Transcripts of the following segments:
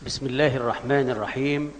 بسم الله الرحمن الرحيم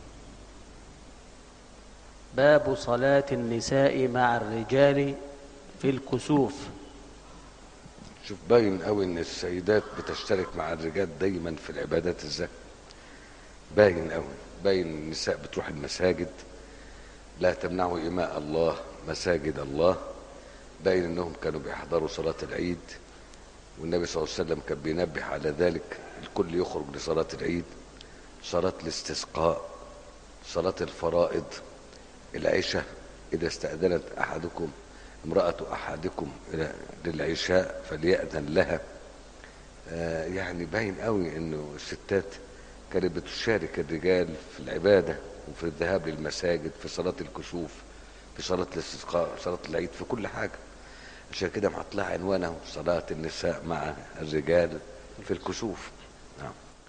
باب صلاة النساء مع الرجال في الكسوف شوف باين قوي ان السيدات بتشترك مع الرجال دايما في العبادات ازاي باين قوي باين النساء بتروح المساجد لا تمنعوا إماء الله مساجد الله باين انهم كانوا بيحضروا صلاة العيد والنبي صلى الله عليه وسلم كان بينبه على ذلك الكل يخرج لصلاة العيد صلاة الاستسقاء صلاة الفرائض العشاء إذا استأذنت أحدكم امرأة أحدكم إلى للعشاء فليأذن لها آه يعني باين قوي إنه الستات كانت بتشارك الرجال في العبادة وفي الذهاب للمساجد في صلاة الكسوف في صلاة الاستسقاء صلاة العيد في كل حاجة عشان كده محط لها عنوانه صلاة النساء مع الرجال في الكسوف نعم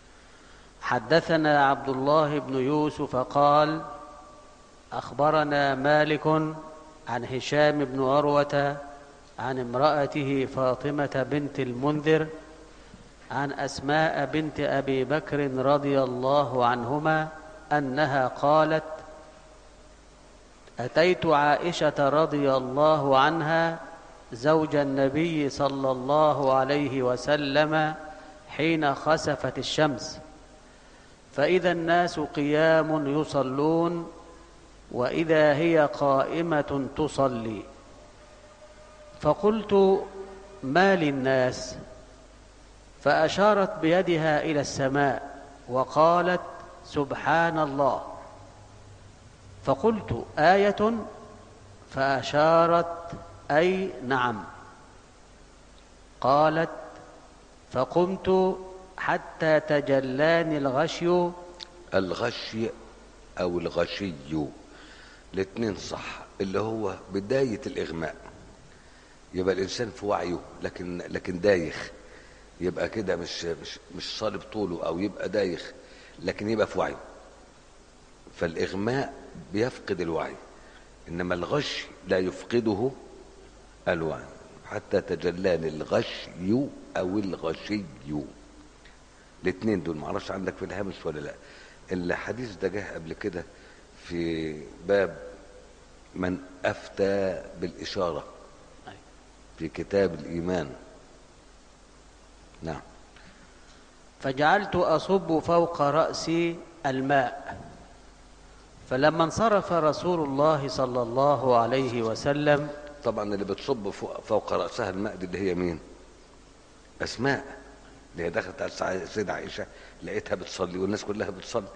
حدثنا عبد الله بن يوسف قال أخبرنا مالك عن هشام بن عروة عن امرأته فاطمة بنت المنذر عن أسماء بنت أبي بكر رضي الله عنهما أنها قالت أتيت عائشة رضي الله عنها زوج النبي صلى الله عليه وسلم حين خسفت الشمس فإذا الناس قيام يصلون وإذا هي قائمة تصلي فقلت ما للناس فأشارت بيدها إلى السماء وقالت سبحان الله فقلت آية فأشارت أي نعم قالت فقمت حتى تجلاني الغشي الغشي او الغشي الاثنين صح اللي هو بداية الاغماء يبقى الانسان في وعيه لكن لكن دايخ يبقى كده مش مش مش صالب طوله او يبقى دايخ لكن يبقى في وعيه فالاغماء بيفقد الوعي انما الغش لا يفقده الوعي حتى تجلاني الغشي او الغشي الاثنين دول معرفش عندك في الهامش ولا لا الحديث ده جه قبل كده في باب من افتى بالاشاره في كتاب الايمان نعم فجعلت أصب فوق رأسي الماء فلما انصرف رسول الله صلى الله عليه وسلم طبعا اللي بتصب فوق, فوق راسها الماء دي اللي هي مين اسماء اللي هي دخلت على السيدة عائشة لقيتها بتصلي والناس كلها بتصلي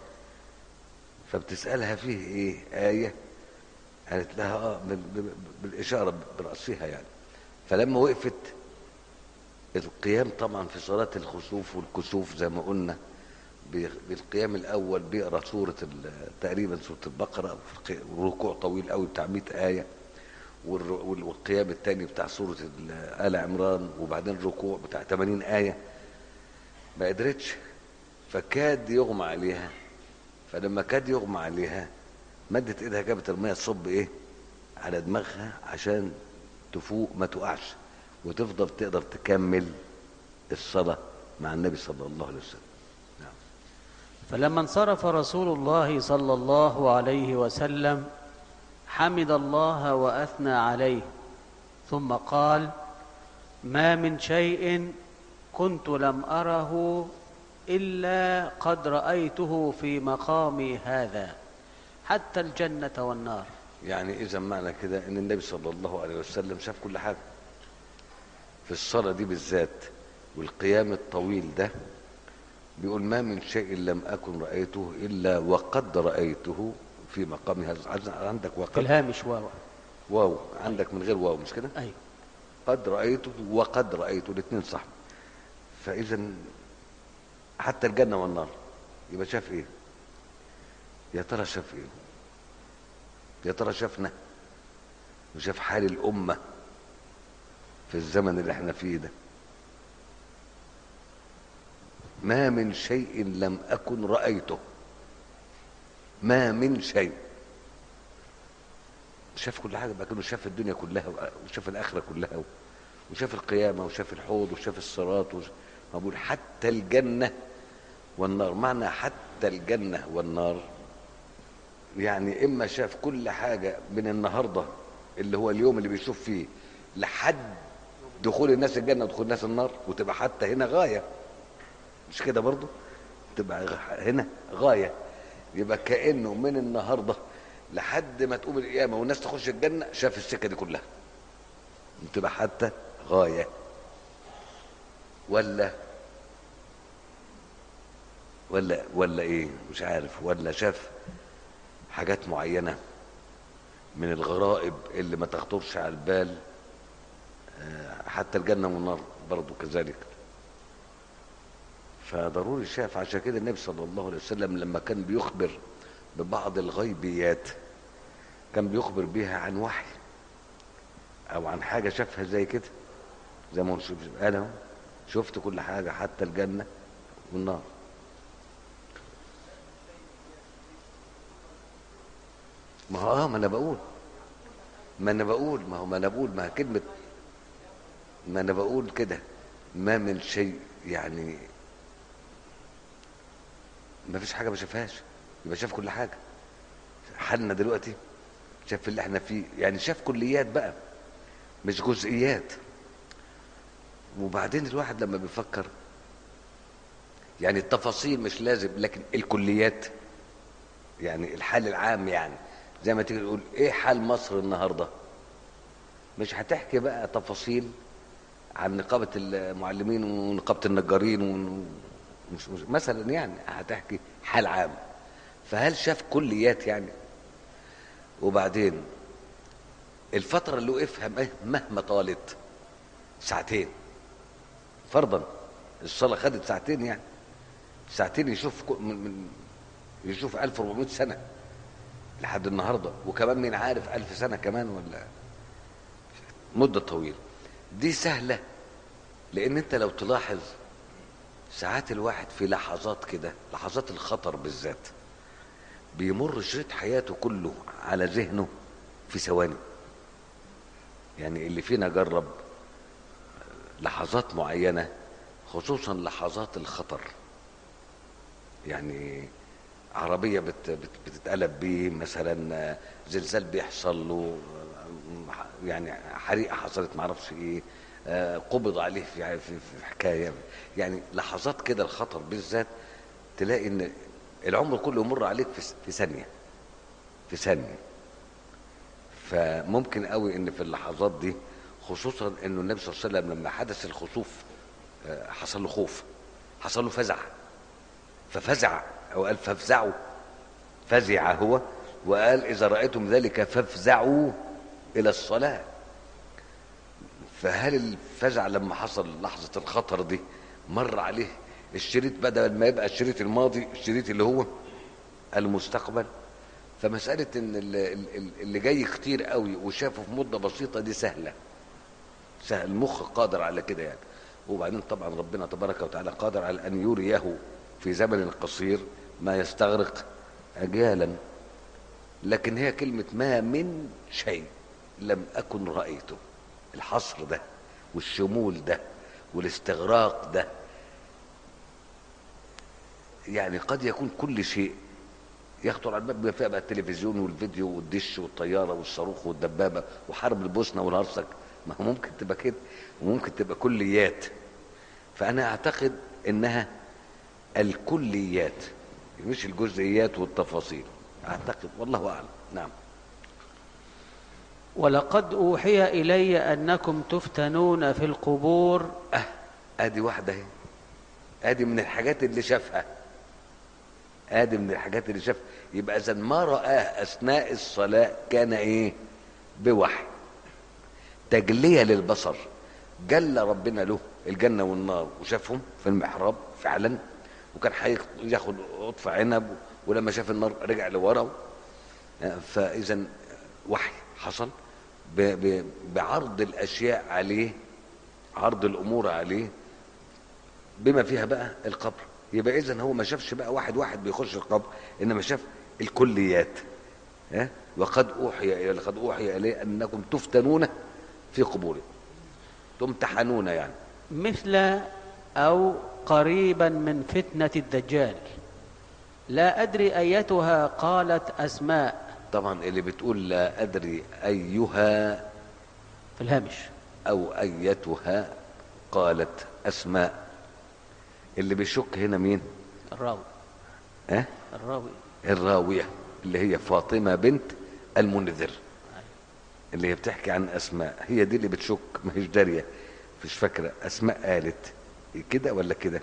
فبتسألها فيه ايه آية قالت لها اه بال- بال- بالإشارة برأسها يعني فلما وقفت القيام طبعا في صلاة الخسوف والكسوف زي ما قلنا بي- بالقيام الأول بيقرأ سورة ال- تقريبا سورة البقرة وركوع طويل قوي بتاع 100 آية والر- وال- والقيام الثاني بتاع سورة ال- آل عمران وبعدين ركوع بتاع 80 آية ما قدرتش فكاد يغمى عليها فلما كاد يغمى عليها مدت ايدها جابت الميه تصب ايه على دماغها عشان تفوق ما تقعش وتفضل تقدر تكمل الصلاه مع النبي صلى الله عليه وسلم نعم فلما انصرف رسول الله صلى الله عليه وسلم حمد الله واثنى عليه ثم قال ما من شيء كنت لم اره الا قد رايته في مقامي هذا حتى الجنه والنار يعني اذا معنى كده ان النبي صلى الله عليه وسلم شاف كل حاجه في الصلاه دي بالذات والقيام الطويل ده بيقول ما من شيء لم اكن رايته الا وقد رايته في مقام هذا عايز- عندك في وقد الهامش واو واو عندك من غير واو مش كده ايوه قد رايته وقد رايته الاثنين صح فاذا حتى الجنه والنار يبقى شاف ايه يا ترى شاف ايه يا ترى شافنا وشاف حال الامه في الزمن اللي احنا فيه ده ما من شيء لم اكن رايته ما من شيء شاف كل حاجه بقى كانه شاف الدنيا كلها وشاف الاخره كلها وشاف القيامه وشاف الحوض وشاف الصراط وش... ما بقول حتى الجنه والنار معنى حتى الجنة والنار يعني إما شاف كل حاجة من النهاردة اللي هو اليوم اللي بيشوف فيه لحد دخول الناس الجنة ودخول الناس النار وتبقى حتى هنا غاية مش كده برضو تبقى غ- هنا غاية يبقى كأنه من النهاردة لحد ما تقوم القيامة والناس تخش الجنة شاف السكة دي كلها تبقى حتى غاية ولا ولا ولا ايه مش عارف ولا شاف حاجات معينة من الغرائب اللي ما تخطرش على البال آه، حتى الجنة والنار برضو كذلك فضروري شاف عشان كده النبي صلى الله عليه وسلم لما كان بيخبر ببعض الغيبيات كان بيخبر بيها عن وحي او عن حاجة شافها زي كده زي ما هو شوف قال اهو شفت كل حاجة حتى الجنة والنار ما هو اه ما انا بقول ما انا بقول ما هو ما انا بقول ما هي كلمة ما انا بقول كده ما من شيء يعني ما فيش حاجة ما شافهاش يبقى شاف كل حاجة حالنا دلوقتي شاف اللي احنا فيه يعني شاف كليات بقى مش جزئيات وبعدين الواحد لما بيفكر يعني التفاصيل مش لازم لكن الكليات يعني الحال العام يعني زي ما تيجي تقول ايه حال مصر النهارده مش هتحكي بقى تفاصيل عن نقابة المعلمين ونقابة النجارين ون... مش مش مثلا يعني هتحكي حال عام فهل شاف كليات يعني وبعدين الفترة اللي وقفها مه- مهما طالت ساعتين فرضا الصلاة خدت ساعتين يعني ساعتين يشوف كو- من, من يشوف 1400 سنة لحد النهاردة وكمان مين عارف ألف سنة كمان ولا مدة طويلة دي سهلة لأن أنت لو تلاحظ ساعات الواحد في لحظات كده لحظات الخطر بالذات بيمر شريط حياته كله على ذهنه في ثواني يعني اللي فينا جرب لحظات معينة خصوصا لحظات الخطر يعني عربية بت بت بتتقلب بيه مثلا زلزال بيحصل له يعني حريقة حصلت معرفش ايه آه، قبض عليه في, في, في حكاية يعني لحظات كده الخطر بالذات تلاقي ان العمر كله يمر عليك في, في ثانية في ثانية فممكن قوي ان في اللحظات دي خصوصا انه النبي صلى الله عليه وسلم لما حدث الخسوف آه، حصل له خوف حصل له فزع ففزع او قال فافزعوا فزع هو وقال اذا رايتم ذلك فافزعوا الى الصلاه فهل الفزع لما حصل لحظه الخطر دي مر عليه الشريط بدل ما يبقى الشريط الماضي الشريط اللي هو المستقبل فمساله ان اللي, اللي جاي كتير قوي وشافه في مده بسيطه دي سهله سهل المخ قادر على كده يعني وبعدين طبعا ربنا تبارك وتعالى قادر على ان يريه في زمن قصير ما يستغرق اجيالا لكن هي كلمه ما من شيء لم اكن رايته الحصر ده والشمول ده والاستغراق ده يعني قد يكون كل شيء يخطر على الباب بما فيها بقى التلفزيون والفيديو والدش والطياره والصاروخ والدبابه وحرب البوسنه والهرسك ما هو ممكن تبقى كده وممكن تبقى كليات فانا اعتقد انها الكليات مش الجزئيات والتفاصيل اعتقد والله اعلم نعم ولقد أوحي إلي أنكم تفتنون في القبور اه ادي واحده اهي ادي من الحاجات اللي شافها ادي من الحاجات اللي شافها يبقى اذا ما رآه اثناء الصلاه كان ايه بوحي تجليه للبصر جل ربنا له الجنه والنار وشافهم في المحراب فعلا وكان هياخد قطف عنب ولما شاف النار رجع لورا فاذا وحي حصل ب- ب- بعرض الاشياء عليه عرض الامور عليه بما فيها بقى القبر يبقى اذا هو ما شافش بقى واحد واحد بيخش القبر انما شاف الكليات ها وقد اوحي الى لقد اوحي اليه انكم تفتنون في قبوركم تمتحنون يعني مثل أو قريبا من فتنة الدجال لا أدري أيتها قالت أسماء طبعا اللي بتقول لا ادري ايها في الهامش او ايتها قالت اسماء اللي بيشك هنا مين الراوي ها الراوي الراويه اللي هي فاطمه بنت المنذر اللي هي بتحكي عن اسماء هي دي اللي بتشك ما هيش داريه مش فاكره اسماء قالت كده ولا كده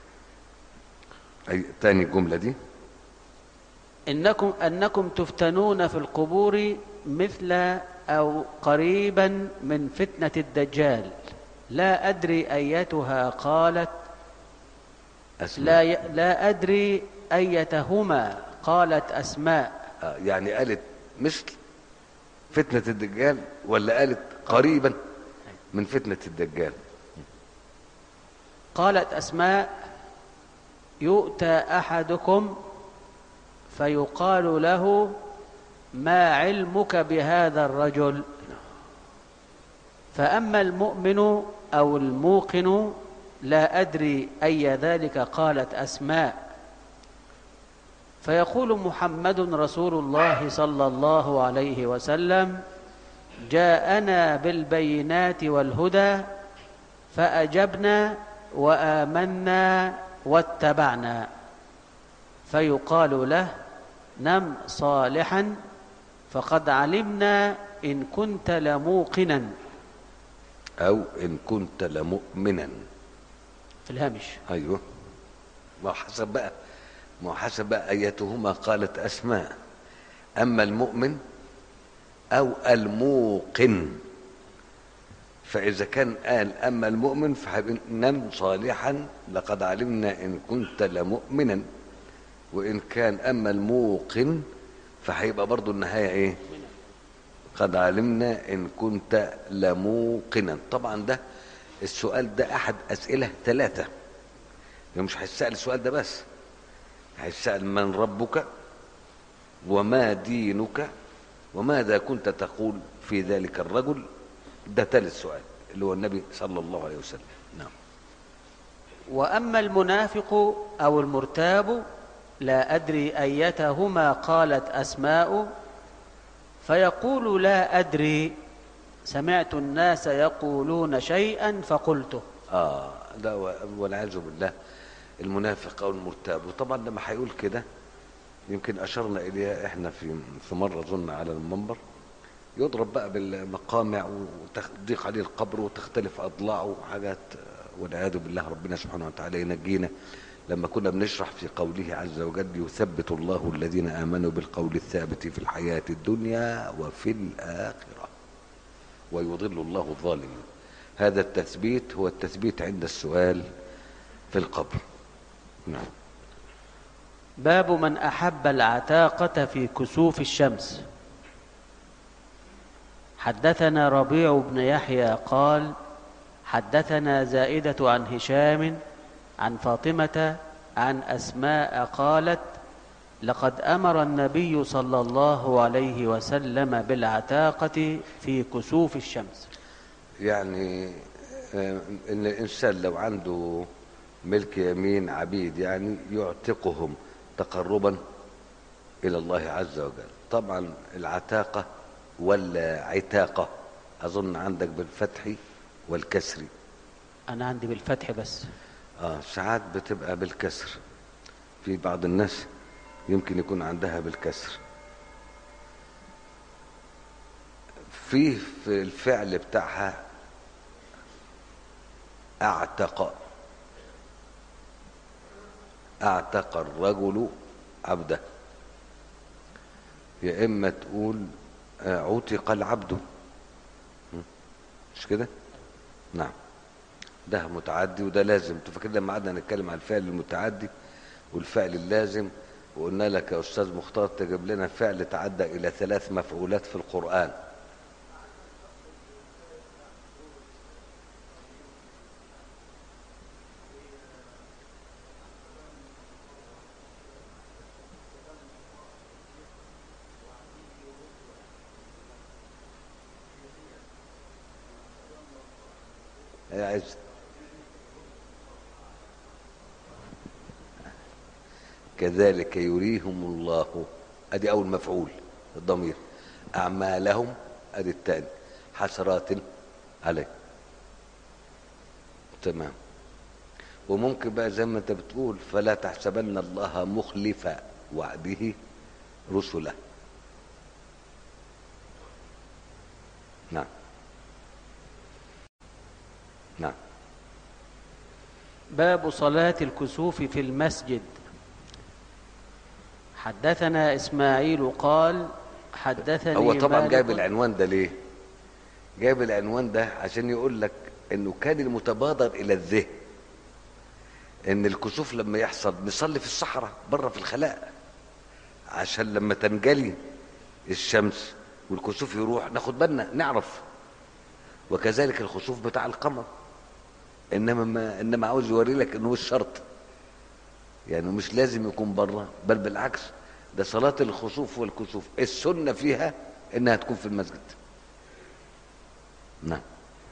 اي تاني الجمله دي إنكم أنكم تفتنون في القبور مثل أو قريبا من فتنة الدجال لا أدري أيتها قالت اسماء لا ي... لا أدري أيتهما قالت أسماء آه، يعني قالت مثل فتنة الدجال ولا قالت قريبا من فتنة الدجال قالت أسماء يؤتى أحدكم فيقال له ما علمك بهذا الرجل فأما المؤمن أو الموقن لا أدري أي ذلك قالت أسماء فيقول محمد رسول الله صلى الله عليه وسلم جاءنا بالبينات والهدى فأجبنا وآمنا واتبعنا فيقال له نم صالحا فقد علمنا إن كنت لموقنا او ان كنت لمؤمنا في الهامش ايوه ما هو حسب بقى ما هو حسب بقى ايتهما قالت اسماء اما المؤمن او الموقن فاذا كان قال اما المؤمن فنم صالحا لقد علمنا ان كنت لمؤمنا وان كان اما الموقن فهيبقى برضو النهايه ايه قد علمنا ان كنت لموقنا طبعا ده السؤال ده احد اسئله ثلاثه يعني مش هيسال السؤال ده بس هيسال من ربك وما دينك وماذا كنت تقول في ذلك الرجل ده ثالث سؤال اللي هو النبي صلى الله عليه وسلم نعم وأما المنافق أو المرتاب لا أدري أيتهما قالت أسماء فيقول لا أدري سمعت الناس يقولون شيئا فقلته اه ده و- والعياذ بالله المنافق او المرتاب وطبعا لما هيقول كده يمكن اشرنا اليها احنا في في مره اظن على المنبر يضرب بقى بالمقامع وتضيق عليه القبر وتختلف اضلاعه وحاجات آه، والعياذ بالله ربنا سبحانه وتعالى ينجينا لما كنا بنشرح في قوله عز وجل يثبت الله الذين امنوا بالقول الثابت في الحياه الدنيا وفي الاخره ويضل الله الظالمين هذا التثبيت هو التثبيت عند السؤال في القبر نعم باب من أحب العتاقة في كسوف الشمس حدثنا ربيع بن يحيى قال حدثنا زائدة عن هشام عن فاطمة عن أسماء قالت لقد أمر النبي صلى الله عليه وسلم بالعتاقة في كسوف الشمس يعني آه، ان الانسان لو عنده ملك يمين عبيد يعني يعتقهم تقربا الى الله عز وجل طبعا العتاقه ولا عتاقه اظن عندك بالفتح والكسر أنا عندي بالفتح بس اه ساعات بتبقى بالكسر في بعض الناس يمكن يكون عندها بالكسر في في الفعل بتاعها اعتق اعتق الرجل عبده يا اما تقول آه، عتق العبد م? مش كده نعم ده متعدي وده لازم انتوا فاكرين لما قعدنا نتكلم عن الفعل المتعدي والفعل اللازم وقلنا لك يا استاذ مختار تجيب لنا فعل تعدى الى ثلاث مفعولات في القران يا عز كذلك يريهم الله ادي اول مفعول الضمير اعمالهم ادي الثاني حسرات عليه تمام وممكن بقى زي ما انت بتقول فلا تحسبن الله مخلف وعده رسله نعم نعم باب صلاة الكسوف في المسجد حدثنا إسماعيل قال حدثني هو طبعا مالك جايب العنوان ده ليه جايب العنوان ده عشان يقول لك انه كان المتبادر الى الذهن ان الكسوف لما يحصل نصلي في الصحراء بره في الخلاء عشان لما تنجلي الشمس والكسوف يروح ناخد بالنا نعرف وكذلك الخسوف بتاع القمر انما ما انما عاوز يوري لك انه مش شرط يعني مش لازم يكون بره بل بالعكس ده صلاة الخسوف والكسوف السنة فيها انها تكون في المسجد نعم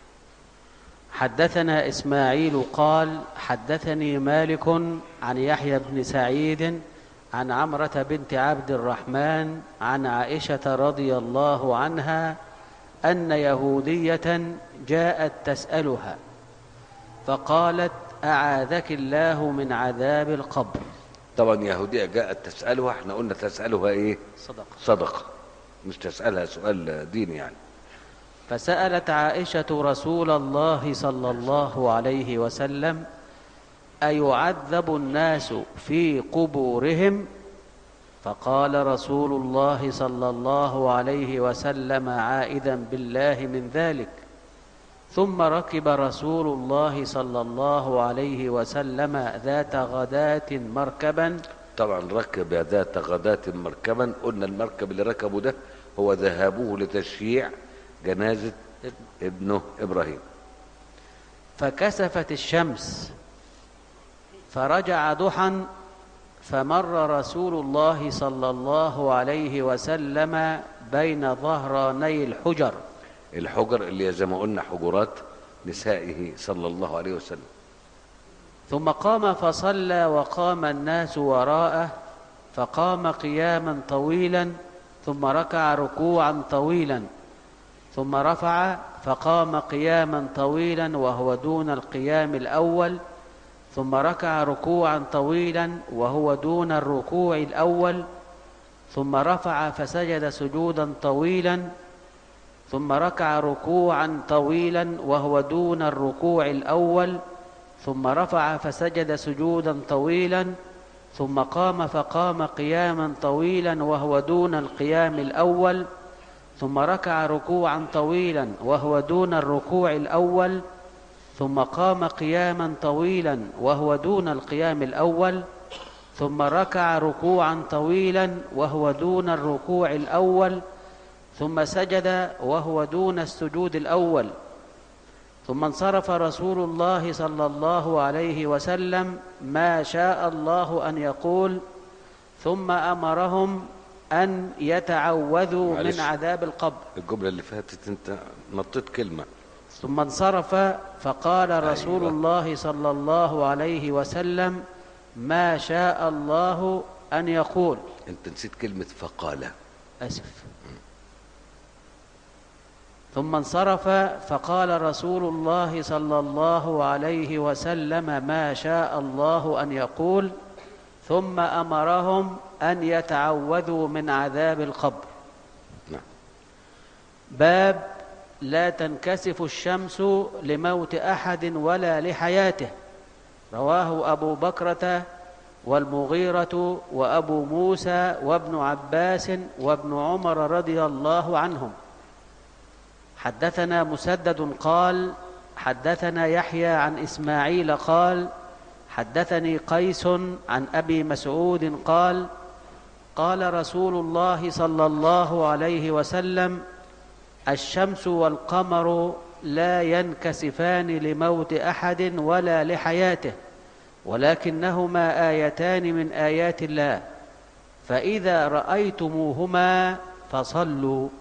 حدثنا إسماعيل قال حدثني مالك عن يحيى بن سعيد عن عمرة بنت عبد الرحمن عن عائشة رضي الله عنها أن يهودية جاءت تسألها فقالت أعاذك الله من عذاب القبر طبعا يهودية جاءت تسألها احنا قلنا تسألها ايه صدق صدقة مش تسألها سؤال ديني يعني فسألت عائشة رسول الله صلى الله عليه وسلم أيعذب الناس في قبورهم فقال رسول الله صلى الله عليه وسلم عائدا بالله من ذلك ثم ركب رسول الله صلى الله عليه وسلم ذات غداة مركبا طبعا ركب ذات غداة مركبا قلنا المركب اللي ركبه ده هو ذهابه لتشييع جنازة ابنه إبراهيم فكسفت الشمس فرجع ضحى فمر رسول الله صلى الله عليه وسلم بين ظهراني الحجر الحجر اللي زي ما قلنا حجرات نسائه صلى الله عليه وسلم ثم قام فصلى وقام الناس وراءه فقام قياما طويلا ثم ركع ركوعا طويلا ثم رفع فقام قياما طويلا وهو دون القيام الأول ثم ركع ركوعا طويلا وهو دون الركوع الأول ثم رفع فسجد سجودا طويلا ثم ركع ركوعا طويلا وهو دون الركوع الأول ثم رفع فسجد سجودا طويلا ثم قام فقام قياما طويلا وهو دون القيام الأول ثم ركع ركوعا طويلا وهو دون الركوع الأول ثم قام قياما طويلا وهو دون القيام الأول ثم ركع ركوعا طويلا وهو دون الركوع الأول ثم سجد وهو دون السجود الأول ثم انصرف رسول الله صلى الله عليه وسلم ما شاء الله أن يقول ثم أمرهم أن يتعوذوا معلش. من عذاب القبر الجملة اللي فاتت انت نطيت كلمة ثم انصرف فقال رسول أيوة. الله صلى الله عليه وسلم ما شاء الله أن يقول انت نسيت كلمة فقال أسف ثم انصرف فقال رسول الله صلى الله عليه وسلم ما شاء الله أن يقول ثم أمرهم أن يتعوذوا من عذاب القبر نعم باب لا تنكسف الشمس لموت أحد ولا لحياته رواه أبو بكرة والمغيرة وأبو موسى وابن عباس وابن عمر رضي الله عنهم حدثنا مسدد قال حدثنا يحيى عن إسماعيل قال حدثني قيس عن أبي مسعود قال قال رسول الله صلى الله عليه وسلم الشمس والقمر لا ينكسفان لموت أحد ولا لحياته ولكنهما آيتان من آيات الله فإذا رأيتموهما فصلوا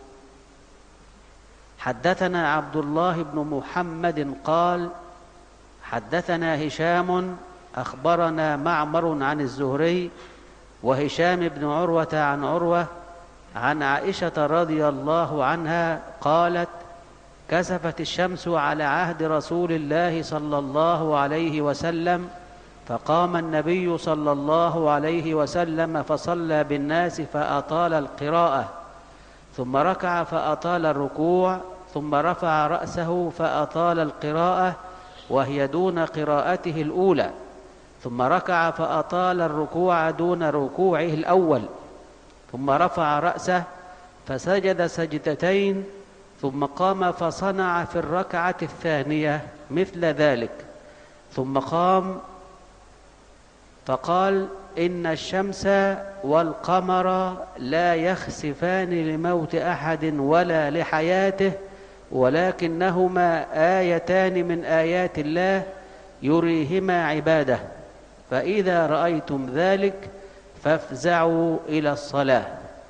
حدثنا عبد الله بن محمد قال حدثنا هشام أخبرنا معمر عن الزهري وهشام بن عروة عن عروة عن عائشة رضي الله عنها قالت كسفت الشمس على عهد رسول الله صلى الله عليه وسلم فقام النبي صلى الله عليه وسلم فصلى بالناس فأطال القراءة ثم ركع فأطال الركوع ثم رفع رأسه فأطال القراءة وهي دون قراءته الأولى ثم ركع فأطال الركوع دون ركوعه الأول ثم رفع رأسه فسجد سجدتين ثم قام فصنع في الركعة الثانية مثل ذلك ثم قام فقال إن الشمس والقمر لا يخسفان لموت أحد ولا لحياته ولكنهما آيتان من آيات الله يريهما عباده فإذا رأيتم ذلك فافزعوا إلى الصلاة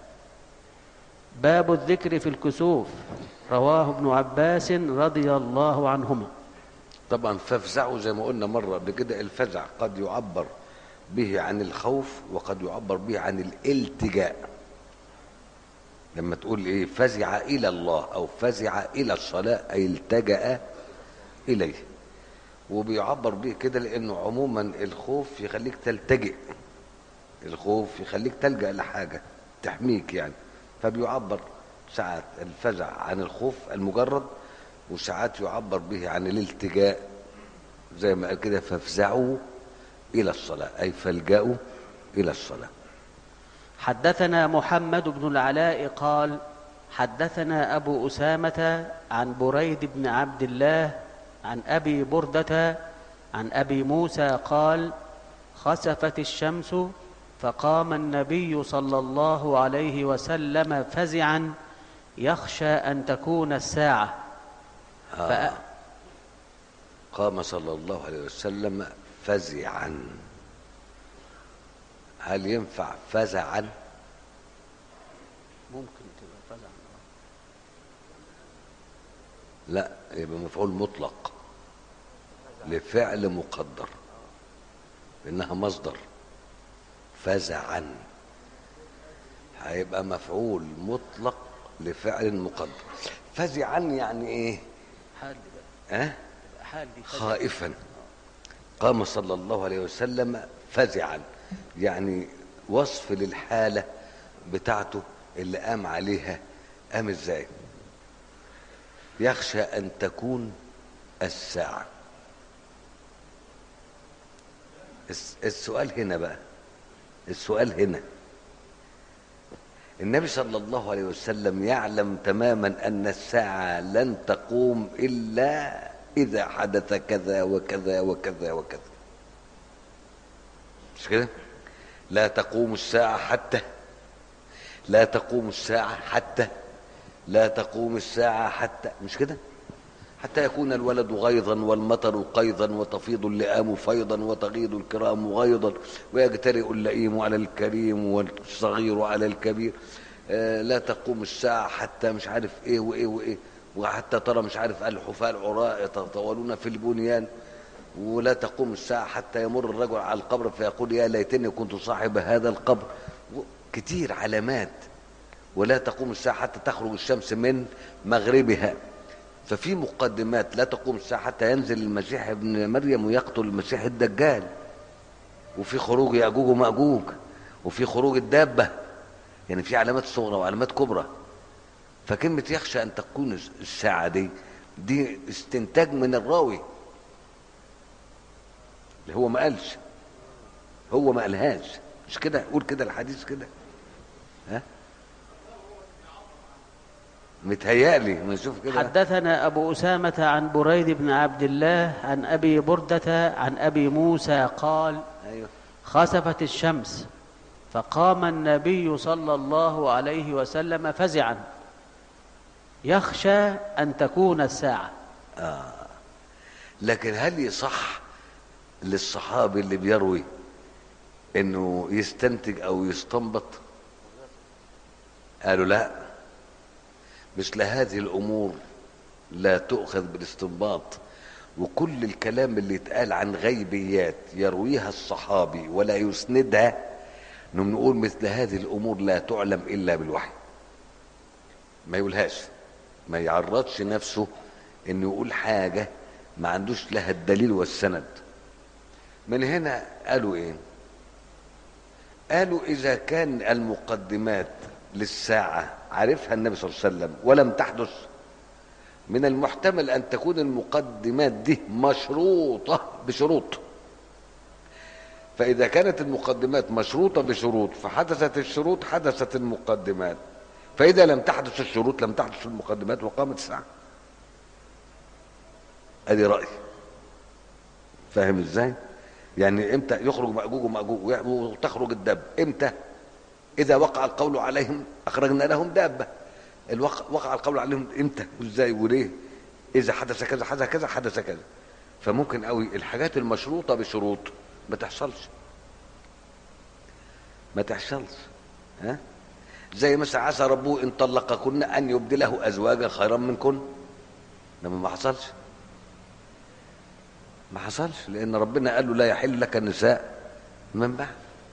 باب الذكر في الكسوف رواه ابن عباس رضي الله عنهما طبعا فافزعوا زي ما قلنا مرة قبل كده الفزع قد يعبر به عن الخوف وقد يعبر به عن الالتجاء لما تقول ايه فزع الى الله او فزع الى الصلاة اي التجأ اليه وبيعبر به كده لانه عموما الخوف يخليك تلتجئ الخوف يخليك تلجأ لحاجة تحميك يعني فبيعبر ساعات الفزع عن الخوف المجرد وساعات يعبر به عن الالتجاء زي ما قال كده فافزعوا إلى الصلاة أي فالجأوا إلى الصلاة حدثنا محمد بن العلاء قال حدثنا أبو أسامة عن بريد بن عبد الله عن أبي بردة عن أبي موسى قال خسفت الشمس فقام النبي صلى الله عليه وسلم فزعا يخشى أن تكون الساعة آه. قام صلى الله عليه وسلم فزعا هل ينفع فزعا ممكن تبقى فزعا لا يبقى مفعول مطلق لفعل مقدر انها مصدر فزعا هيبقى مفعول مطلق لفعل مقدر فزعا يعني ايه حال دي بقى اه تبقى حال دي فزع. خائفا قام صلى الله عليه وسلم فزعا يعني وصف للحالة بتاعته اللي قام عليها قام ازاي يخشى ان تكون الساعة الس- السؤال هنا بقى السؤال هنا النبي صلى الله عليه وسلم يعلم تماما ان الساعه لن تقوم الا اذا حدث كذا وكذا وكذا وكذا مش كده لا تقوم الساعه حتى لا تقوم الساعه حتى لا تقوم الساعه حتى مش كده حتى يكون الولد غيظا والمطر قيظا وتفيض اللئام فيضا وتغيض الكرام غيظا ويجترئ اللئيم على الكريم والصغير على الكبير آه، لا تقوم الساعة حتى مش عارف ايه وايه وايه وحتى ترى مش عارف الحفاة العراء يتطاولون في البنيان ولا تقوم الساعة حتى يمر الرجل على القبر فيقول يا ليتني كنت صاحب هذا القبر و- كتير علامات ولا تقوم الساعة حتى تخرج الشمس من مغربها ففي مقدمات لا تقوم الساعة حتى ينزل المسيح ابن مريم ويقتل المسيح الدجال وفي خروج يأجوج ومأجوج وفي خروج الدابة يعني في علامات صغرى وعلامات كبرى فكلمة يخشى أن تكون الساعة دي دي استنتاج من الراوي اللي هو ما قالش هو ما قالهاش مش كده قول كده الحديث كده ها متهيألي ما نشوف كده حدثنا أبو أسامة عن بريد بن عبد الله عن أبي بردة عن أبي موسى قال ايوه خسفت الشمس فقام النبي صلى الله عليه وسلم فزعا يخشى أن تكون الساعة لكن هل يصح للصحابي اللي بيروي انه يستنتج او يستنبط قالوا لا مثل هذه الامور لا تؤخذ بالاستنباط وكل الكلام اللي يتقال عن غيبيات يرويها الصحابي ولا يسندها انهم نقول مثل هذه الامور لا تعلم الا بالوحي ما يقولهاش ما يعرضش نفسه انه يقول حاجه ما عندوش لها الدليل والسند من هنا قالوا ايه قالوا اذا كان المقدمات للساعه عرفها النبي صلى الله عليه وسلم ولم تحدث من المحتمل ان تكون المقدمات دي مشروطه بشروط فاذا كانت المقدمات مشروطه بشروط فحدثت الشروط حدثت المقدمات فاذا لم تحدث الشروط لم تحدث المقدمات وقامت الساعه ادي رايي فاهم ازاي يعني امتى يخرج ماجوج وماجوج وتخرج الدب امتى اذا وقع القول عليهم اخرجنا لهم دابه الوقع وقع القول عليهم امتى وازاي وليه اذا حدث كذا حدث كذا حدث كذا فممكن قوي الحاجات المشروطه بشروط ما تحصلش ما تحصلش ها زي مثلا عسى ربه ان طلقكن ان يبدله ازواجا خيرا منكن لما ما حصلش ما حصلش لان ربنا قال له لا يحل لك النساء من بعد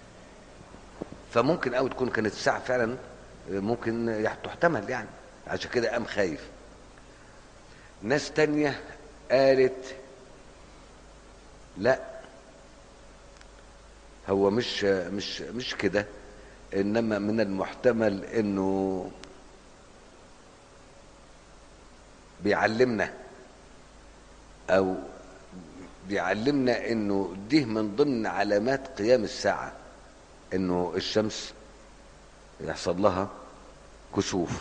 فممكن قوي تكون كانت الساعه فعلا ممكن تحتمل يعني عشان كده قام خايف ناس تانية قالت لا هو مش مش مش كده انما من المحتمل انه بيعلمنا او بيعلمنا انه دي من ضمن علامات قيام الساعه انه الشمس يحصل لها كسوف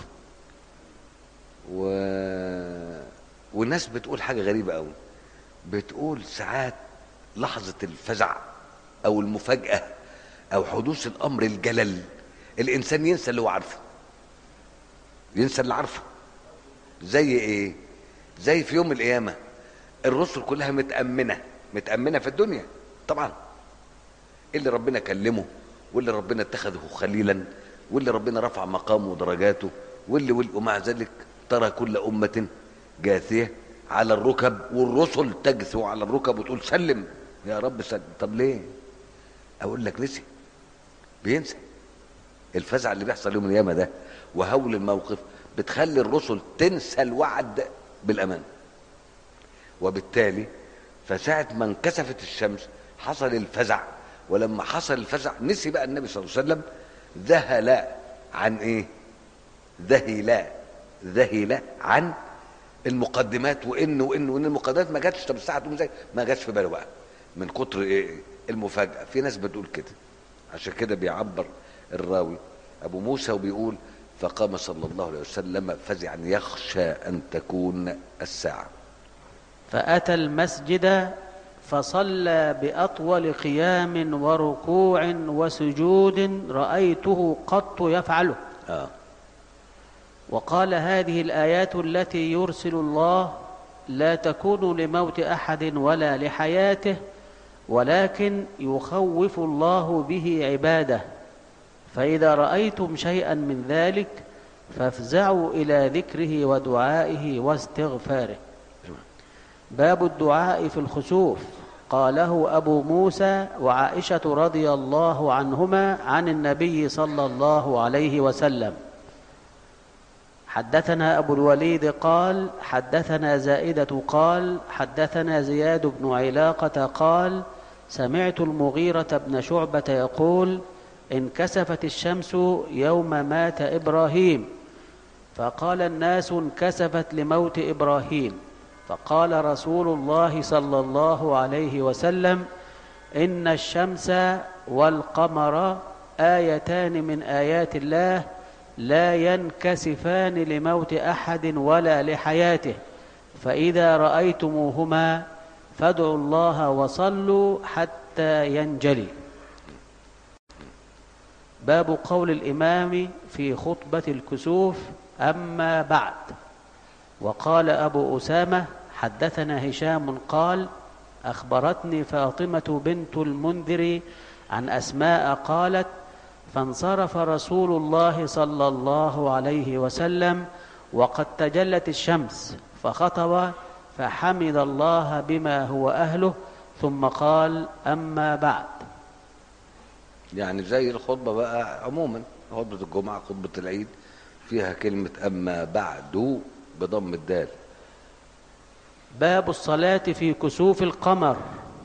و... والناس بتقول حاجه غريبه قوي بتقول ساعات لحظه الفزع او المفاجاه او حدوث الامر الجلل الانسان ينسى اللي هو عارفه ينسى اللي عارفه زي ايه زي في يوم القيامه الرسل كلها متامنه متامنه في الدنيا طبعا اللي ربنا كلمه واللي ربنا اتخذه خليلا واللي ربنا رفع مقامه ودرجاته واللي ومع ذلك ترى كل أمة جاثية على الركب والرسل تجثو على الركب وتقول سلم يا رب سلم طب ليه أقول لك نسي بينسى الفزع اللي بيحصل يوم القيامة ده وهول الموقف بتخلي الرسل تنسى الوعد بالأمان وبالتالي فساعة ما انكسفت الشمس حصل الفزع ولما حصل الفزع نسي بقى النبي صلى الله عليه وسلم ذهل عن ايه ذهل ذهل عن المقدمات وان وان وان المقدمات ما جاتش طب الساعه تقوم ازاي ما جاتش في باله بقى من كتر ايه المفاجاه في ناس بتقول كده عشان كده بيعبر الراوي ابو موسى وبيقول فقام صلى الله عليه وسلم فزعا يخشى ان تكون الساعه فاتى المسجد فصلى باطول قيام وركوع وسجود رايته قط يفعله اه وقال هذه الايات التي يرسل الله لا تكون لموت احد ولا لحياته ولكن يخوف الله به عباده فاذا رايتم شيئا من ذلك فافزعوا الى ذكره ودعائه واستغفاره باب الدعاء في الخسوف قاله ابو موسى وعائشه رضي الله عنهما عن النبي صلى الله عليه وسلم حدثنا ابو الوليد قال حدثنا زائده قال حدثنا زياد بن علاقه قال سمعت المغيره بن شعبه يقول انكسفت الشمس يوم مات ابراهيم فقال الناس انكسفت لموت ابراهيم فقال رسول الله صلى الله عليه وسلم ان الشمس والقمر ايتان من ايات الله لا ينكسفان لموت احد ولا لحياته فاذا رايتموهما فادعوا الله وصلوا حتى ينجلي باب قول الامام في خطبه الكسوف اما بعد وقال ابو اسامه حدثنا هشام قال اخبرتني فاطمه بنت المنذر عن اسماء قالت فانصرف رسول الله صلى الله عليه وسلم وقد تجلت الشمس فخطب فحمد الله بما هو اهله ثم قال اما بعد يعني زي الخطبة بقى عموما خطبة الجمعة خطبة العيد فيها كلمة أما بعد بضم الدال باب الصلاة في كسوف القمر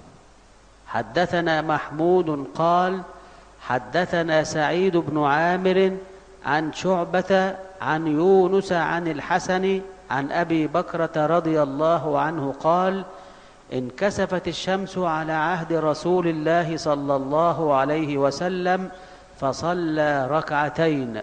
حدثنا محمود قال حدثنا سعيد بن عامر عن شعبة عن يونس عن الحسن عن أبي بكرة رضي الله عنه قال انكسفت الشمس على عهد رسول الله صلى الله عليه وسلم فصلى ركعتين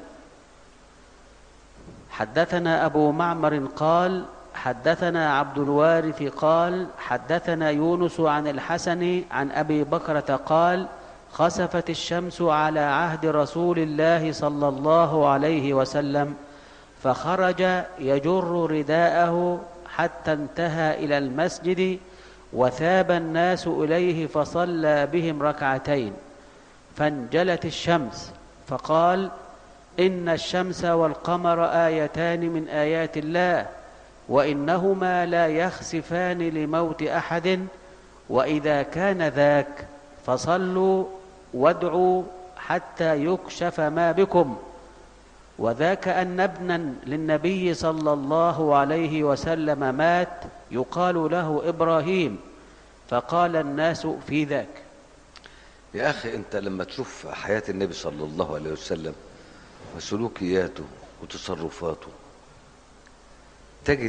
حدثنا أبو معمر قال حدثنا عبد الوارث قال حدثنا يونس عن الحسن عن أبي بكرة قال خسفت الشمس على عهد رسول الله صلى الله عليه وسلم فخرج يجر رداءه حتى انتهى إلى المسجد وثاب الناس إليه فصلى بهم ركعتين فانجلت الشمس فقال إن الشمس والقمر آيتان من آيات الله وإنهما لا يخسفان لموت أحد وإذا كان ذاك فصلوا وادعوا حتى يكشف ما بكم وذاك أن ابنا للنبي صلى الله عليه وسلم مات يقال له إبراهيم فقال الناس في ذاك يا أخي أنت لما تشوف حياة النبي صلى الله عليه وسلم وسلوكياته وتصرفاته تجد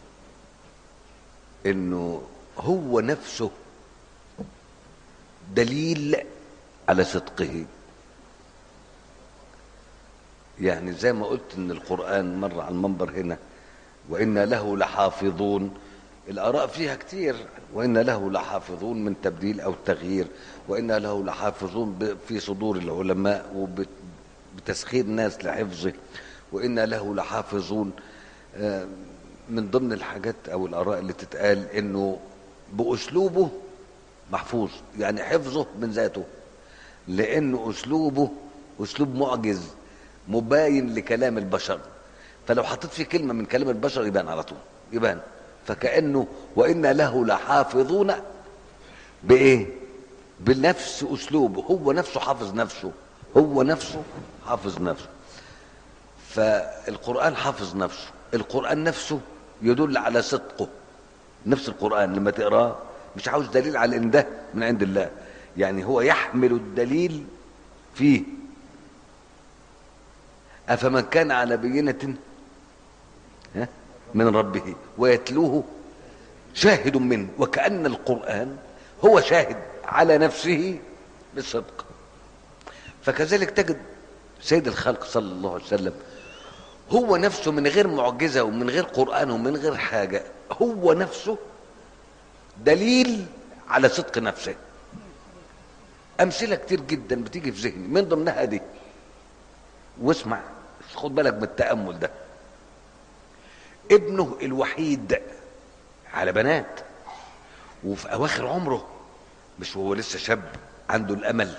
انه هو نفسه دليل على صدقه يعني زي ما قلت ان القرآن مر على المنبر هنا وإنا له لحافظون الآراء فيها كتير وإنا له لحافظون من تبديل أو تغيير وإنا له لحافظون ب- في صدور العلماء وبتسخير الناس لحفظه وإنا له لحافظون آه، من ضمن الحاجات أو الآراء اللي تتقال إنه بأسلوبه محفوظ يعني حفظه من ذاته لأنه أسلوبه أسلوب معجز مباين لكلام البشر فلو حطيت فيه كلمة من كلام البشر يبان على طول يبان فكأنه وإنا له لحافظون بإيه بنفس أسلوبه هو نفسه حافظ نفسه هو نفسه حافظ نفسه فالقرآن حافظ نفسه القرآن نفسه يدل على صدقه نفس القرآن لما تقراه مش عاوز دليل على ان ده من عند الله يعني هو يحمل الدليل فيه أفمن كان على بينة ها، من ربه ويتلوه شاهد منه وكأن القرآن هو شاهد على نفسه بالصدق فكذلك تجد سيد الخلق صلى الله عليه وسلم هو نفسه من غير معجزة ومن غير قرآن ومن غير حاجة هو نفسه دليل على صدق نفسه أمثلة كتير جدا بتيجي في ذهني من ضمنها دي واسمع خد بالك من التأمل ده ابنه الوحيد على بنات وفي أواخر عمره مش وهو لسه شاب عنده الأمل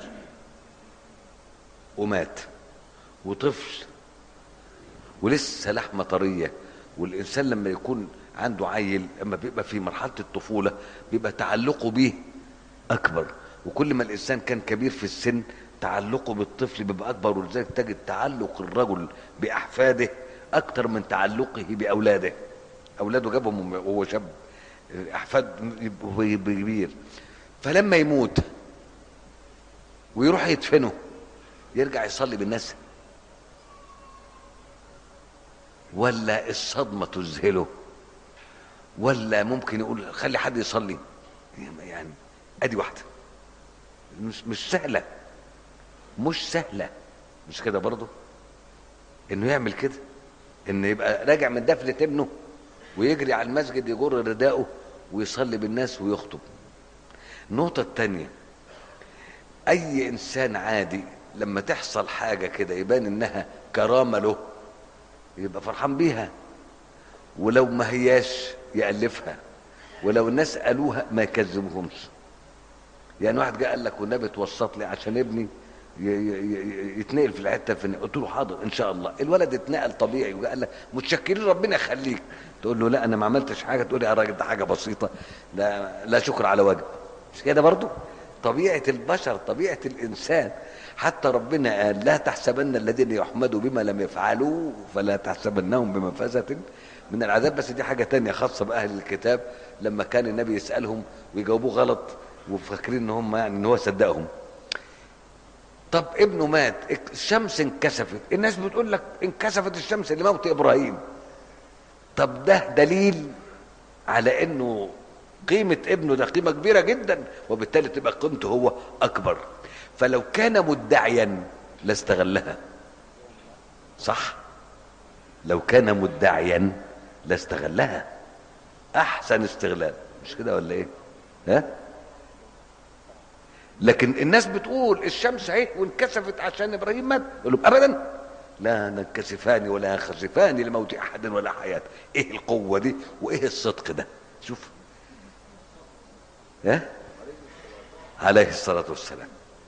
ومات وطفل ولسه لحمه طريه والانسان لما يكون عنده عيل اما بيبقى في مرحله الطفوله بيبقى تعلقه بيه اكبر وكل ما الانسان كان كبير في السن تعلقه بالطفل بيبقى اكبر ولذلك تجد تعلق الرجل باحفاده اكتر من تعلقه باولاده اولاده جابهم وهو شاب احفاد يبقوا كبير فلما يموت ويروح يدفنه يرجع يصلي بالناس ولا الصدمة تذهله ولا ممكن يقول خلي حد يصلي يعني ادي واحدة مش مش سهلة مش سهلة مش كده برضه انه يعمل كده ان يبقى راجع من دفنة ابنه ويجري على المسجد يجر رداءه ويصلي بالناس ويخطب النقطة التانية اي انسان عادي لما تحصل حاجة كده يبان انها كرامة له يبقى فرحان بيها ولو ما هياش يألفها ولو الناس قالوها ما يكذبهمش يعني واحد جه قال لك والنبي توسط لي عشان ابني ي- ي- ي- يتنقل في الحته الفلانيه قلت له حاضر ان شاء الله الولد اتنقل طبيعي وقال لك متشكرين ربنا يخليك تقول له لا انا ما عملتش حاجه تقول لي يا راجل ده حاجه بسيطه لا لا شكر على واجب مش كده برضو طبيعة البشر طبيعة الإنسان حتى ربنا قال لا تحسبن الذين يحمدوا بما لم يفعلوا فلا تحسبنهم بمفازة من العذاب بس دي حاجة تانية خاصة بأهل الكتاب لما كان النبي يسألهم ويجاوبوه غلط وفاكرين ان هم يعني ان هو صدقهم طب ابنه مات الشمس انكسفت الناس بتقول لك انكسفت الشمس لموت ابراهيم طب ده دليل على انه قيمة ابنه ده قيمة كبيرة جدا وبالتالي تبقى قيمته هو أكبر فلو كان مدعيا لاستغلها صح لو كان مدعيا لاستغلها أحسن استغلال مش كده ولا إيه ها لكن الناس بتقول الشمس اهي وانكسفت عشان ابراهيم مات يقول لهم ابدا لا ننكسفان ولا ينخسفان لموت احد ولا حياه ايه القوه دي وايه الصدق ده شوف ها عليه الصلاه والسلام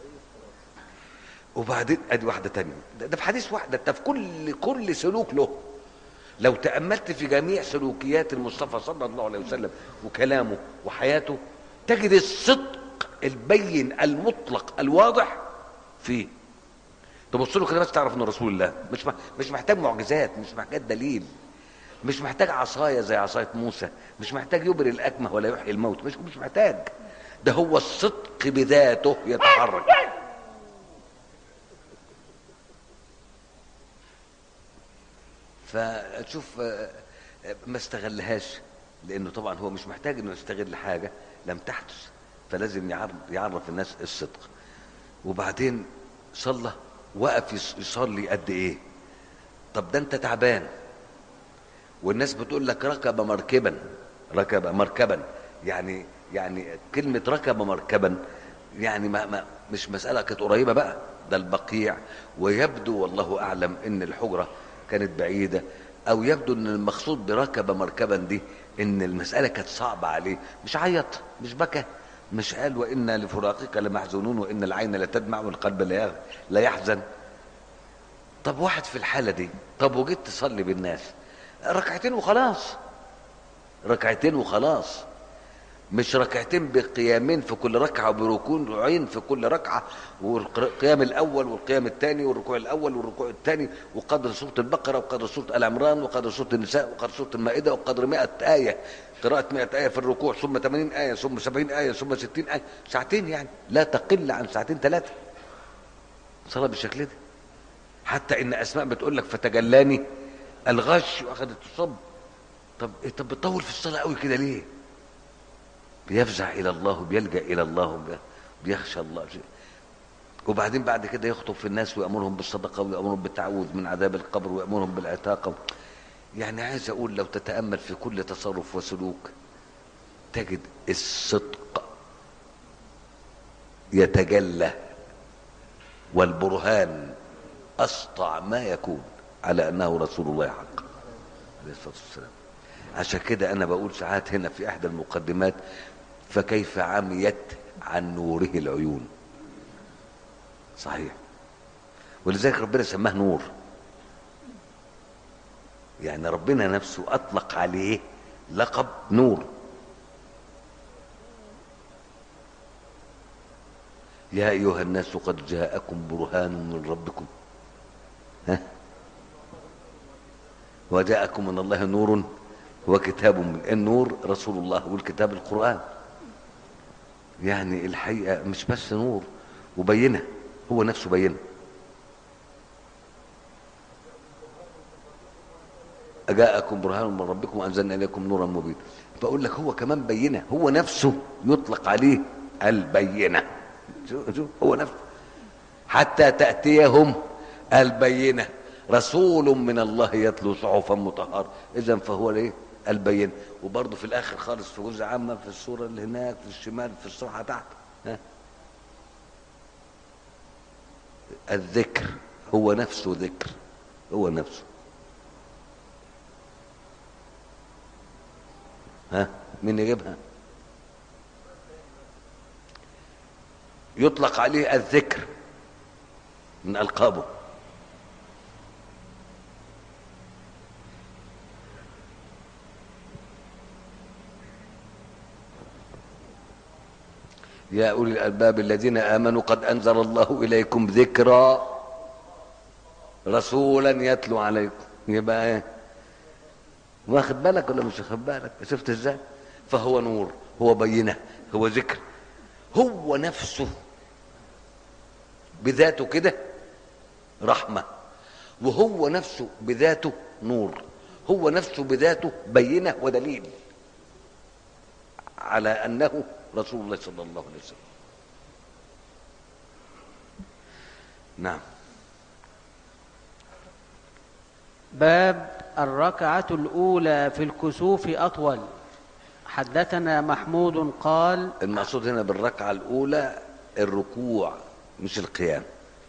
وبعدين ادي واحده تانية ده, ده في حديث واحده ده في كل كل سلوك له لو تاملت في جميع سلوكيات المصطفى صلى الله عليه وسلم وكلامه وحياته تجد الصدق البين المطلق الواضح فيه تبص له كده بس تعرف انه رسول الله مش مش محتاج معجزات مش محتاج دليل مش محتاج عصايه زي عصايه موسى مش محتاج يبري الاكمه ولا يحيي الموت مش مش محتاج ده هو الصدق بذاته يتحرك فتشوف ما استغلهاش لانه طبعا هو مش محتاج انه يستغل حاجه لم تحدث فلازم يعرف, يعرف الناس الصدق وبعدين صلى وقف يصلي قد ايه طب ده انت تعبان والناس بتقول لك ركب مركبا ركب مركبا يعني يعني كلمة ركب مركبا يعني ما, ما مش مسألة كانت قريبة بقى ده البقيع ويبدو والله أعلم إن الحجرة كانت بعيدة أو يبدو إن المقصود بركب مركبا دي إن المسألة كانت صعبة عليه مش عيط مش بكى مش قال وإنا لفراقك لمحزونون وإن العين لتدمع والقلب لا لا يحزن طب واحد في الحالة دي طب وجيت تصلي بالناس ركعتين وخلاص ركعتين وخلاص مش ركعتين بقيامين في كل ركعة وبركوعين في كل ركعة والقيام الأول والقيام الثاني والركوع الأول والركوع الثاني وقدر سورة البقرة وقدر سورة آل عمران وقدر سورة النساء وقدر سورة المائدة وقدر 100 آية قراءة 100 آية في الركوع ثم 80 آية ثم 70 آية ثم 60 آية ساعتين يعني لا تقل عن ساعتين ثلاثة صلاة بالشكل ده حتى إن أسماء بتقول لك فتجلاني الغش وأخذت الصب طب إيه طب بتطول في الصلاة قوي كده ليه؟ بيفزع الى الله بيلجا الى الله بيخشى الله وبعدين بعد كده يخطب في الناس ويامرهم بالصدقه ويامرهم بالتعوذ من عذاب القبر ويامرهم بالعتاقه يعني عايز اقول لو تتامل في كل تصرف وسلوك تجد الصدق يتجلى والبرهان اسطع ما يكون على انه رسول الله حق عليه الصلاه والسلام عشان كده انا بقول ساعات هنا في احدى المقدمات فكيف عميت عن نوره العيون صحيح ولذلك ربنا سماه نور يعني ربنا نفسه اطلق عليه لقب نور يا ايها الناس قد جاءكم برهان من ربكم ها وجاءكم من الله نور وكتاب من النور رسول الله والكتاب القرآن يعني الحقيقة مش بس نور وبينة هو نفسه بينة أجاءكم برهان من ربكم وأنزلنا إليكم نورا مبينا بقول لك هو كمان بينة هو نفسه يطلق عليه البينة شو شو هو نفسه حتى تأتيهم البينة رسول من الله يتلو صحفا مطهرة إذا فهو ليه البين وبرضه في الاخر خالص في جزء عامه في الصوره اللي هناك في الشمال في الصفحه تحت ها الذكر هو نفسه ذكر هو نفسه ها مين يجيبها يطلق عليه الذكر من القابه يا أولي الألباب الذين آمنوا قد أنزل الله إليكم ذكرا رسولا يتلو عليكم يبقى ايه واخد بالك ولا مش واخد بالك شفت ازاي فهو نور هو بينه هو ذكر هو نفسه بذاته كده رحمة وهو نفسه بذاته نور هو نفسه بذاته بينة ودليل على أنه رسول الله صلى الله عليه وسلم نعم باب الركعة الأولى في الكسوف أطول حدثنا محمود قال المقصود هنا بالركعة الأولى الركوع مش القيام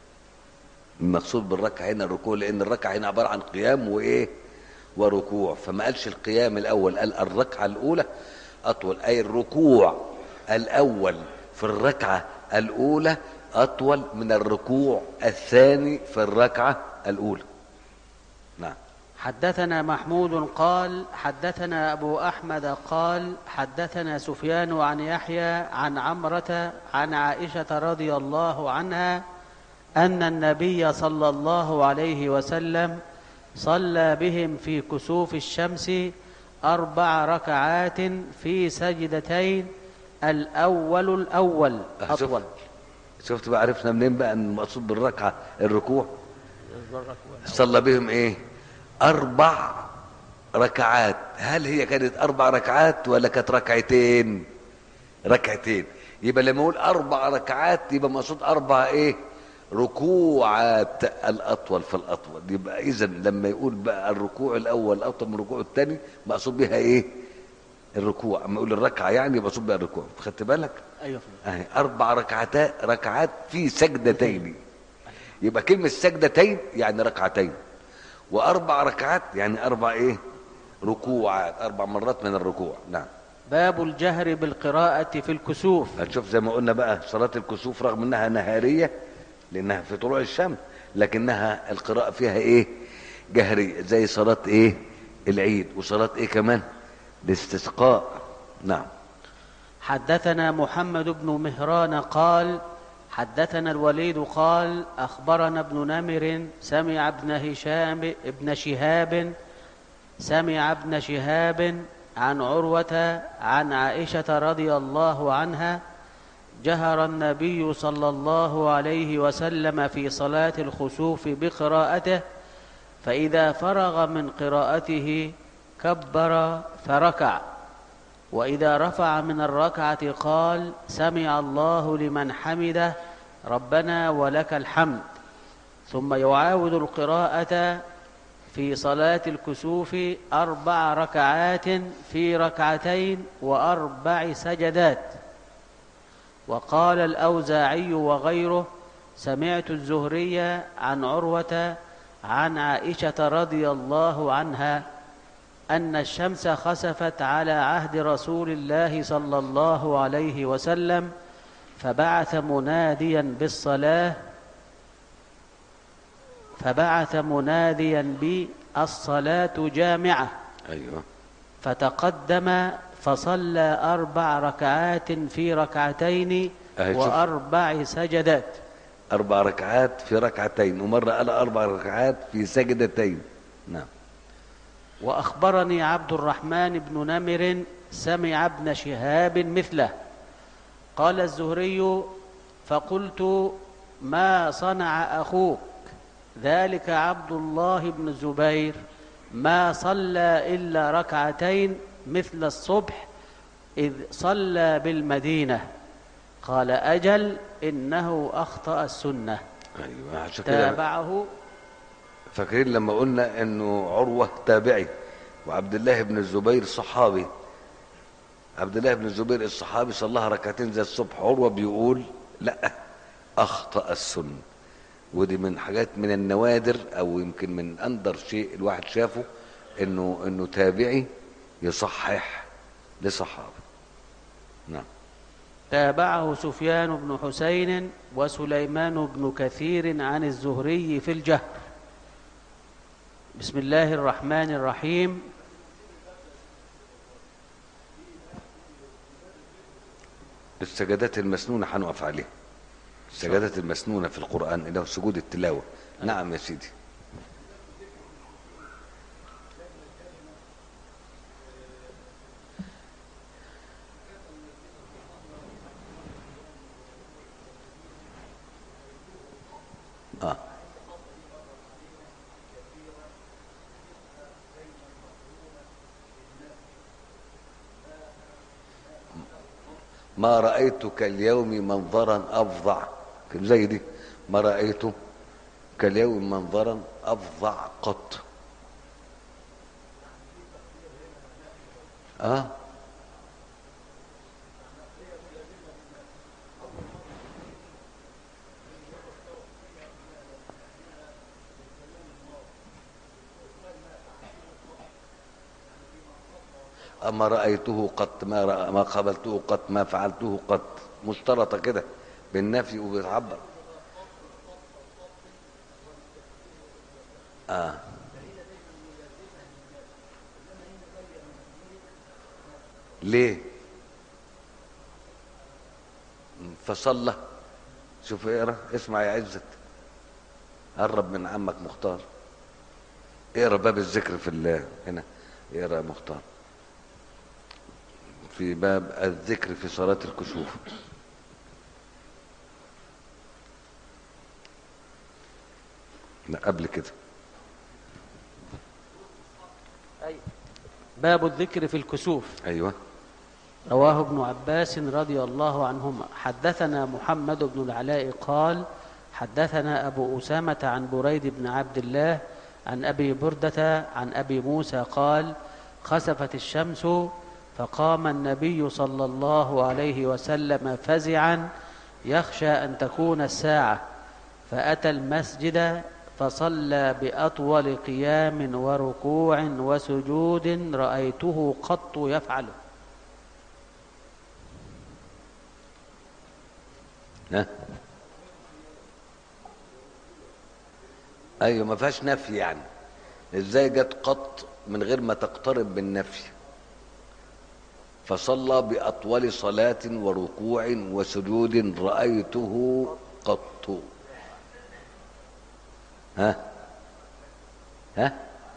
المقصود بالركعة هنا الركوع لأن الركعة هنا عبارة عن قيام وإيه وركوع فما قالش القيام الأول قال الركعة الأولى أطول أي الركوع الأول في الركعة الأولى أطول من الركوع الثاني في الركعة الأولى نعم حدثنا محمود قال حدثنا أبو أحمد قال حدثنا سفيان عن يحيى عن عمرة عن عائشة رضي الله عنها أن النبي صلى الله عليه وسلم صلى بهم في كسوف الشمس أربع ركعات في سجدتين الأول الأول شوف- أطول شفت بقى عرفنا منين بقى ان المقصود بالركعة الركوع صلى بهم ايه اربع ركعات هل هي كانت اربع ركعات ولا كانت ركعتين ركعتين يبقى لما اقول اربع ركعات يبقى مقصود اربع ايه ركوعات الاطول فالاطول يبقى اذا لما يقول بقى الركوع الاول اطول من الركوع الثاني مقصود بها ايه الركوع اما يقول الركعه يعني يبقى مقصود بها الركوع خدت بالك أيوة اهي اربع ركعتات ركعات في سجدتين يبقى كلمه سجدتين يعني ركعتين واربع ركعات يعني اربع ايه ركوعات اربع مرات من الركوع نعم باب الجهر بالقراءة في الكسوف هتشوف زي ما قلنا بقى صلاه الكسوف رغم انها نهاريه لانها في طلوع الشمس لكنها القراءه فيها ايه جهريه زي صلاه ايه العيد وصلاه ايه كمان الاستسقاء نعم حدثنا محمد بن مهران قال حدثنا الوليد قال أخبرنا ابن نمر سمع ابن هشام ابن شهاب سمع ابن شهاب عن عروة عن عائشة رضي الله عنها جهر النبي صلى الله عليه وسلم في صلاة الخسوف بقراءته فإذا فرغ من قراءته كبر فركع وإذا رفع من الركعة قال سمع الله لمن حمده ربنا ولك الحمد ثم يعاود القراءة في صلاة الكسوف أربع ركعات في ركعتين وأربع سجدات وقال الأوزاعي وغيره سمعت الزهري عن عروة عن عائشة رضي الله عنها أن الشمس خسفت على عهد رسول الله صلى الله عليه وسلم فبعث مناديا بالصلاة فبعث مناديا بالصلاة جامعة ايوه فتقدم فصلى أربع ركعات في ركعتين أهي شوف. وأربع سجدات أربع ركعات في ركعتين ومرة قال أربع ركعات في سجدتين نعم وأخبرني عبد الرحمن بن نمر سمع ابن شهاب مثله قال الزهري فقلت ما صنع أخوك ذلك عبد الله بن الزبير ما صلى إلا ركعتين مثل الصبح إذ صلى بالمدينة قال أجل إنه أخطأ السنة أيوة عشان كده تابعه فاكرين لما قلنا إنه عروة تابعي وعبد الله بن الزبير صحابي عبد الله بن الزبير الصحابي صلاها ركعتين زي الصبح عروة بيقول لا أخطأ السنة ودي من حاجات من النوادر أو يمكن من أندر شيء الواحد شافه إنه إنه تابعي يصحح لصحابي نعم تابعه سفيان بن حسين وسليمان بن كثير عن الزهري في الجهر بسم الله الرحمن السجدات المسنونة هنقف عليها السجدات المسنونة في القرآن اللي هو سجود التلاوة نعم يا سيدي آه. ما رأيتك اليوم منظرا أفظع كان زي دي ما رأيت كاليوم منظرا أفظع قط آه أما رأيته قط ما رأ... ما قبلته قط ما فعلته قط مشترطة كده بالنفي وبالعبر آه ليه فصلى شوف اقرا اسمع يا عزت قرب من عمك مختار اقرا باب الذكر في الله هنا اقرا يا مختار في باب الذكر في صلاة الكسوف لا قبل كده باب الذكر في الكسوف ايوه رواه ابن عباس رضي الله عنهما حدثنا محمد بن العلاء قال حدثنا أبو أسامة عن بريد بن عبد الله عن أبي بردة عن أبي موسى قال خسفت الشمس فقام النبي صلى الله عليه وسلم فزعا يخشى أن تكون الساعة فأتى المسجد فصلى بأطول قيام وركوع وسجود رأيته قط يفعله ها ايوه ما فيهاش نفي يعني ازاي جت قط من غير ما تقترب بالنفي فصلى باطول صلاه وركوع وسجود رايته قط ها ها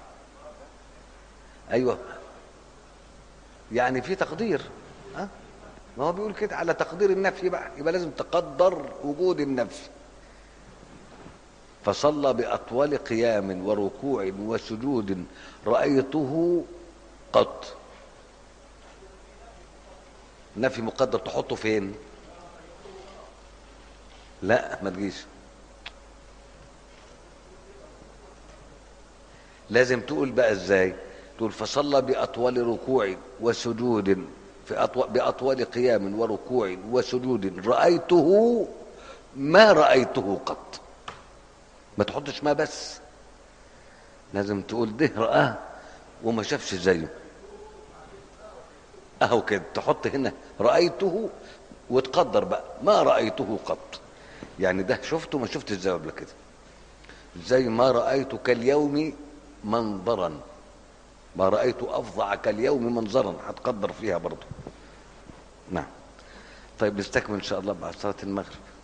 ايوه يعني في تقدير ها ما هو بيقول كده على تقدير النفي بقى يبقى لازم تقدر وجود النفي فصلى بأطول قيام وركوع وسجود رأيته قط نفي مقدر تحطه فين لا ما تجيش لازم تقول بقى ازاي تقول فصلى بأطول ركوع وسجود في أطول بأطول قيام وركوع وسجود رأيته ما رأيته قط ما تحطش ما بس لازم تقول ده رآه وما شافش زيه اهو كده تحط هنا رأيته وتقدر بقى ما رأيته قط يعني ده شفته ما شفت ازاي قبل كده زي ما رأيت كاليوم منظرا ما رأيت أفظع كاليوم منظرا هتقدر فيها برضه نعم طيب نستكمل إن شاء الله بعد صلاة المغرب